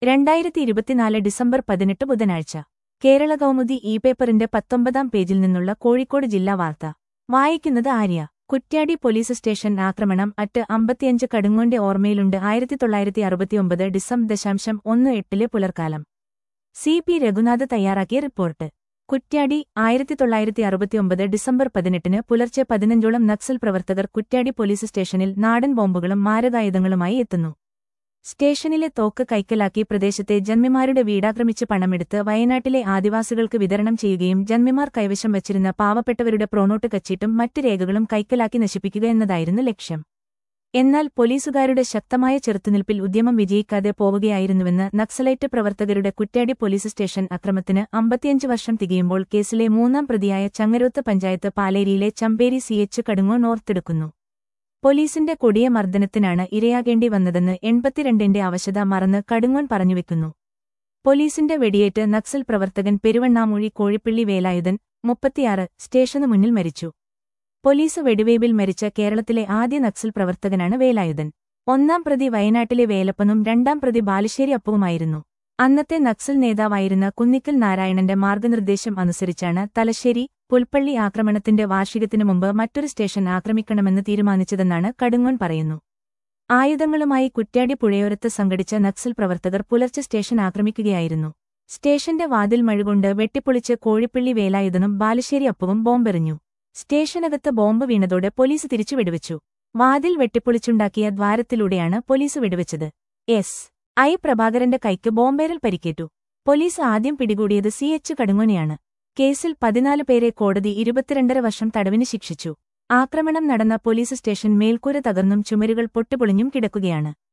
രണ്ടായിരത്തി ഇരുപത്തിനാല് ഡിസംബർ പതിനെട്ട് ബുധനാഴ്ച കേരള കൗമുദി ഇ പേപ്പറിന്റെ പത്തൊമ്പതാം പേജിൽ നിന്നുള്ള കോഴിക്കോട് ജില്ലാ വാർത്ത വായിക്കുന്നത് ആര്യ കുറ്റ്യാടി പോലീസ് സ്റ്റേഷൻ ആക്രമണം അറ്റ് അമ്പത്തിയഞ്ച് കടുങ്ങോന്റെ ഓർമ്മയിലുണ്ട് ആയിരത്തി തൊള്ളായിരത്തി അറുപത്തിയൊമ്പത് ഡിസം ദശാംശം ഒന്ന് എട്ടിലെ പുലർക്കാലം സി പി രഘുനാഥ് തയ്യാറാക്കിയ റിപ്പോർട്ട് കുറ്റ്യാടി ആയിരത്തി തൊള്ളായിരത്തി അറുപത്തിയൊമ്പത് ഡിസംബർ പതിനെട്ടിന് പുലർച്ചെ പതിനഞ്ചോളം നക്സൽ പ്രവർത്തകർ കുറ്റ്യാടി പോലീസ് സ്റ്റേഷനിൽ നാടൻ ബോംബുകളും മാരകായുധങ്ങളുമായി എത്തുന്നു സ്റ്റേഷനിലെ തോക്ക് കൈക്കലാക്കി പ്രദേശത്തെ ജന്മിമാരുടെ വീടാക്രമിച്ച് പണമെടുത്ത് വയനാട്ടിലെ ആദിവാസികൾക്ക് വിതരണം ചെയ്യുകയും ജന്മിമാർ കൈവശം വച്ചിരുന്ന പാവപ്പെട്ടവരുടെ പ്രോണോട്ട് കച്ചിട്ടും മറ്റ് രേഖകളും കൈക്കലാക്കി നശിപ്പിക്കുക എന്നതായിരുന്നു ലക്ഷ്യം എന്നാൽ പോലീസുകാരുടെ ശക്തമായ ചെറുത്തുനിൽപ്പിൽ ഉദ്യമം വിജയിക്കാതെ പോവുകയായിരുന്നുവെന്ന് നക്സലൈറ്റ് പ്രവർത്തകരുടെ കുറ്റ്യാടി പോലീസ് സ്റ്റേഷൻ അക്രമത്തിന് അമ്പത്തിയഞ്ച് വർഷം തികയുമ്പോൾ കേസിലെ മൂന്നാം പ്രതിയായ ചങ്ങരോത്ത് പഞ്ചായത്ത് പാലേരിയിലെ ചമ്പേരി സി എച്ച് കടുങ്ങോ നോർത്തെടുക്കുന്നു പോലീസിന്റെ കൊടിയ മർദ്ദനത്തിനാണ് ഇരയാകേണ്ടി വന്നതെന്ന് എൺപത്തിരണ്ടിന്റെ അവശത മറന്ന് കടുങ്ങോൻ പറഞ്ഞുവെക്കുന്നു പോലീസിന്റെ വെടിയേറ്റ് നക്സൽ പ്രവർത്തകൻ പെരുവണ്ണാമൂഴി കോഴിപ്പള്ളി വേലായുധൻ മുപ്പത്തിയാറ് സ്റ്റേഷനു മുന്നിൽ മരിച്ചു പോലീസ് വെടിവയ്പിൽ മരിച്ച കേരളത്തിലെ ആദ്യ നക്സൽ പ്രവർത്തകനാണ് വേലായുധൻ ഒന്നാം പ്രതി വയനാട്ടിലെ വേലപ്പനും രണ്ടാം പ്രതി ബാലുശ്ശേരി അപ്പുവുമായിരുന്നു അന്നത്തെ നക്സൽ നേതാവായിരുന്ന കുന്നിക്കൽ നാരായണന്റെ മാർഗനിർദ്ദേശം അനുസരിച്ചാണ് തലശ്ശേരി പുൽപ്പള്ളി ആക്രമണത്തിന്റെ വാർഷികത്തിനു മുമ്പ് മറ്റൊരു സ്റ്റേഷൻ ആക്രമിക്കണമെന്ന് തീരുമാനിച്ചതെന്നാണ് കടുങ്ങോൻ പറയുന്നു ആയുധങ്ങളുമായി കുറ്റ്യാടി പുഴയോരത്ത് സംഘടിച്ച നക്സൽ പ്രവർത്തകർ പുലർച്ചെ സ്റ്റേഷൻ ആക്രമിക്കുകയായിരുന്നു സ്റ്റേഷന്റെ വാതിൽ മഴുകൊണ്ട് വെട്ടിപ്പൊളിച്ച് കോഴിപ്പള്ളി വേലായുധനും ബാലുശ്ശേരി അപ്പുവും ബോംബെറിഞ്ഞു സ്റ്റേഷനകത്ത് ബോംബ് വീണതോടെ പോലീസ് തിരിച്ചു വെടിവെച്ചു വാതിൽ വെട്ടിപ്പൊളിച്ചുണ്ടാക്കിയ ദ്വാരത്തിലൂടെയാണ് പോലീസ് വെടിവെച്ചത് എസ് ഐ പ്രഭാകരന്റെ കൈക്ക് ബോംബേറിൽ പരിക്കേറ്റു പോലീസ് ആദ്യം പിടികൂടിയത് സി എച്ച് കടുങ്ങോനെയാണ് കേസിൽ പതിനാല് പേരെ കോടതി ഇരുപത്തിരണ്ടര വർഷം തടവിന് ശിക്ഷിച്ചു ആക്രമണം നടന്ന പോലീസ് സ്റ്റേഷൻ മേൽക്കൂര തകർന്നും ചുമരുകൾ പൊട്ടിപ്പൊളിഞ്ഞും കിടക്കുകയാണ്